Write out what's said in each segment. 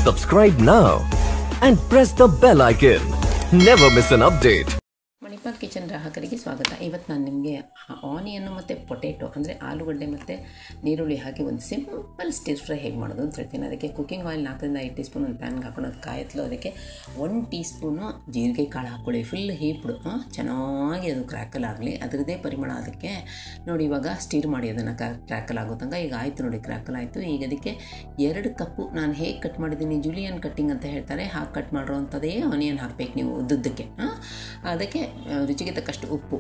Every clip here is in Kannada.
Subscribe now and press the bell icon. Never miss an update. Manipal kitchen ಗ್ರಾಹಕರಿಗೆ ಸ್ವಾಗತ ಇವತ್ತು ನಾನು ನಿಮಗೆ ಆನಿಯನ್ನು ಮತ್ತು ಪೊಟೇಟೊ ಅಂದರೆ ಆಲೂಗಡ್ಡೆ ಮತ್ತು ನೀರುಳ್ಳಿ ಹಾಕಿ ಒಂದು ಸಿಂಪಲ್ ಸ್ಟಿರ್ ಫ್ರೈ ಹೇಗೆ ಮಾಡೋದು ಅಂತ ಹೇಳ್ತೀನಿ ಅದಕ್ಕೆ ಕುಕ್ಕಿಂಗ್ ಆಯಿಲ್ ನಾಲ್ಕರಿಂದ ಐದು ಟೀ ಸ್ಪೂನ್ ಒಂದು ಪ್ಯಾನ್ಗೆ ಹಾಕೊಂಡು ಅದು ಕಾಯತ್ಲು ಅದಕ್ಕೆ ಒನ್ ಟೀ ಸ್ಪೂನು ಜೀರಿಗೆ ಕಾಳು ಹಾಕ್ಕೊಳ್ಳಿ ಫುಲ್ ಹೀಪ್ಡು ಚೆನ್ನಾಗಿ ಅದು ಕ್ರ್ಯಾಕಲ್ ಆಗಲಿ ಅದರದ್ದೇ ಪರಿಮಳ ಅದಕ್ಕೆ ನೋಡಿ ಇವಾಗ ಸ್ಟೀರ್ ಮಾಡಿ ಅದನ್ನು ಕ್ರ್ಯಾಕಲ್ ಆಗೋ ತನಕ ಈಗ ಆಯಿತು ನೋಡಿ ಕ್ರ್ಯಾಕಲ್ ಆಯಿತು ಈಗ ಅದಕ್ಕೆ ಎರಡು ಕಪ್ಪು ನಾನು ಹೇಗೆ ಕಟ್ ಮಾಡಿದ್ದೀನಿ ಜುಲಿಯನ್ ಕಟ್ಟಿಂಗ್ ಅಂತ ಹೇಳ್ತಾರೆ ಹಾಗೆ ಕಟ್ ಮಾಡಿರೋವಂಥದ್ದೇ ಆನಿಯನ್ ಹಾಕಬೇಕು ನೀವು ಉದ್ದುದ್ದಕ್ಕೆ ಹಾಂ ಅದಕ್ಕೆ ಆ, ರುಚಿಗೆ ತಕ್ಕಷ್ಟು ಉಪ್ಪು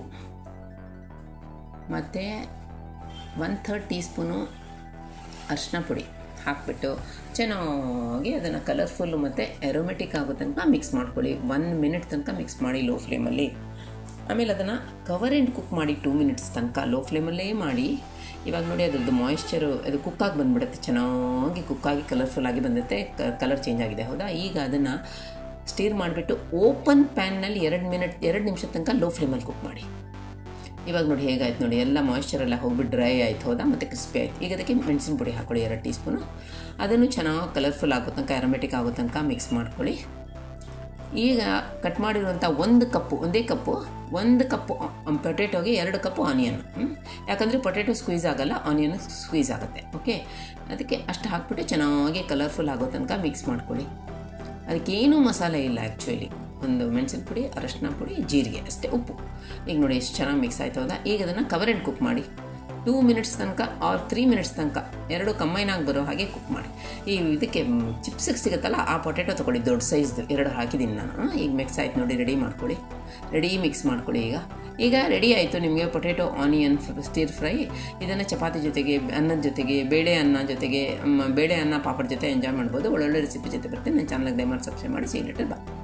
ಮತ್ತು ಒನ್ ಥರ್ಡ್ ಟೀ ಸ್ಪೂನು ಅರಿಶಿನ ಪುಡಿ ಹಾಕ್ಬಿಟ್ಟು ಚೆನ್ನಾಗಿ ಅದನ್ನು ಕಲರ್ಫುಲ್ಲು ಮತ್ತು ಎರೋಮೆಟಿಕ್ ಆಗೋ ತನಕ ಮಿಕ್ಸ್ ಮಾಡ್ಕೊಳ್ಳಿ ಒನ್ ಮಿನಿಟ್ ತನಕ ಮಿಕ್ಸ್ ಮಾಡಿ ಲೋ ಫ್ಲೇಮಲ್ಲಿ ಆಮೇಲೆ ಅದನ್ನು ಕವರ್ ಆ್ಯಂಡ್ ಕುಕ್ ಮಾಡಿ ಟೂ ಮಿನಿಟ್ಸ್ ತನಕ ಲೋ ಫ್ಲೇಮಲ್ಲೇ ಮಾಡಿ ಇವಾಗ ನೋಡಿ ಅದ್ರದ್ದು ಮಾಯಿಶ್ಚರು ಅದು ಕುಕ್ಕಾಗಿ ಬಂದುಬಿಡುತ್ತೆ ಚೆನ್ನಾಗಿ ಕುಕ್ಕಾಗಿ ಕಲರ್ಫುಲ್ಲಾಗಿ ಬಂದುತ್ತೆ ಕಲರ್ ಚೇಂಜ್ ಆಗಿದೆ ಹೌದಾ ಈಗ ಅದನ್ನು ಸ್ಟೀರ್ ಮಾಡಿಬಿಟ್ಟು ಓಪನ್ ಪ್ಯಾನ್ನಲ್ಲಿ ಎರಡು ಮಿನಿಟ್ ಎರಡು ನಿಮಿಷ ತನಕ ಲೋ ಫ್ಲೇಮಲ್ಲಿ ಕುಕ್ ಮಾಡಿ ಇವಾಗ ನೋಡಿ ಹೇಗಾಯ್ತು ನೋಡಿ ಎಲ್ಲ ಮಾಯಿಶ್ಚರ್ ಎಲ್ಲ ಹೋಗ್ಬಿಟ್ಟು ಡ್ರೈ ಆಯ್ತು ಹೌದಾ ಮತ್ತು ಕ್ರಿಸ್ಪಿ ಆಯ್ತು ಈಗ ಅದಕ್ಕೆ ಮೆಣಸಿನ ಪುಡಿ ಹಾಕ್ಕೊಳ್ಳಿ ಎರಡು ಟೀ ಸ್ಪೂನು ಅದನ್ನು ಚೆನ್ನಾಗಿ ಕಲರ್ಫುಲ್ ಆಗೋ ತನಕ ಅರೋಮೆಟಿಕ್ ಆಗೋ ತನಕ ಮಿಕ್ಸ್ ಮಾಡ್ಕೊಳ್ಳಿ ಈಗ ಕಟ್ ಮಾಡಿರುವಂಥ ಒಂದು ಕಪ್ಪು ಒಂದೇ ಕಪ್ಪು ಒಂದು ಕಪ್ಪು ಪೊಟೇಟೋಗೆ ಎರಡು ಕಪ್ಪು ಆನಿಯನ್ ಯಾಕಂದರೆ ಪೊಟೇಟೊ ಸ್ಕ್ವೀಸ್ ಆಗಲ್ಲ ಆನಿಯನ್ ಸ್ಕ್ವೀಸ್ ಆಗುತ್ತೆ ಓಕೆ ಅದಕ್ಕೆ ಅಷ್ಟು ಹಾಕ್ಬಿಟ್ಟು ಚೆನ್ನಾಗಿ ಕಲರ್ಫುಲ್ ಆಗೋ ತನಕ ಮಿಕ್ಸ್ ಮಾಡ್ಕೊಳ್ಳಿ ಅದಕ್ಕೇನೂ ಮಸಾಲೆ ಇಲ್ಲ ಆ್ಯಕ್ಚುಲಿ ಒಂದು ಮೆಣಸಿನ ಪುಡಿ ಅರಶಿನ ಪುಡಿ ಜೀರಿಗೆ ಅಷ್ಟೇ ಉಪ್ಪು ಈಗ ನೋಡಿ ಎಷ್ಟು ಚೆನ್ನಾಗಿ ಮಿಕ್ಸ್ ಆಯ್ತು ಹೌದಾ ಈಗ ಅದನ್ನು ಕವರ್ ಆ್ಯಂಡ್ ಕುಕ್ ಮಾಡಿ ಟೂ ಮಿನಿಟ್ಸ್ ತನಕ ಆರ್ ತ್ರೀ ಮಿನಿಟ್ಸ್ ತನಕ ಎರಡು ಕಂಬೈನ್ ಆಗಿ ಬರೋ ಹಾಗೆ ಕುಕ್ ಮಾಡಿ ಈ ಇದಕ್ಕೆ ಚಿಪ್ಸಿಗೆ ಸಿಗುತ್ತಲ್ಲ ಆ ಪೊಟೆಟೊ ತೊಗೊಳ್ಳಿ ದೊಡ್ಡ ಸೈಜ್ದು ಎರಡು ಹಾಕಿದ್ದೀನಿ ನಾನು ಆ, ಈಗ ಮಿಕ್ಸ್ ಆಯ್ತು ನೋಡಿ ರೆಡಿ ಮಾಡ್ಕೊಳ್ಳಿ ರೆಡಿ ಮಿಕ್ಸ್ ಮಾಡ್ಕೊಳ್ಳಿ ಈಗ ಈಗ ರೆಡಿ ಆಯಿತು ನಿಮಗೆ ಪೊಟೆಟೊ ಆನಿಯನ್ ಸ್ಟೀರ್ ಫ್ರೈ ಇದನ್ನು ಚಪಾತಿ ಜೊತೆಗೆ ಅನ್ನದ ಜೊತೆಗೆ ಬೇಳೆ ಅನ್ನ ಜೊತೆಗೆ ಮ್, ಬೇಳೆ ಅನ್ನ ಪಾಪಡ್ ಜೊತೆ ಎಂಜಾಯ್ ಮಾಡ್ಬೋದು ಒಳ್ಳೊಳ್ಳೆ ರೆಸಿಪಿ ಜೊತೆ ಬರ್ತೀನಿ ನನ್ನ ಚಾನಲ್ಗೆ ದಯಮಾಡಿ ಸಬ್ಸ್ಕ್ರೈಬ್ ಮಾಡಿ ಸಿ ಲಿಟಲ್ ಬಾ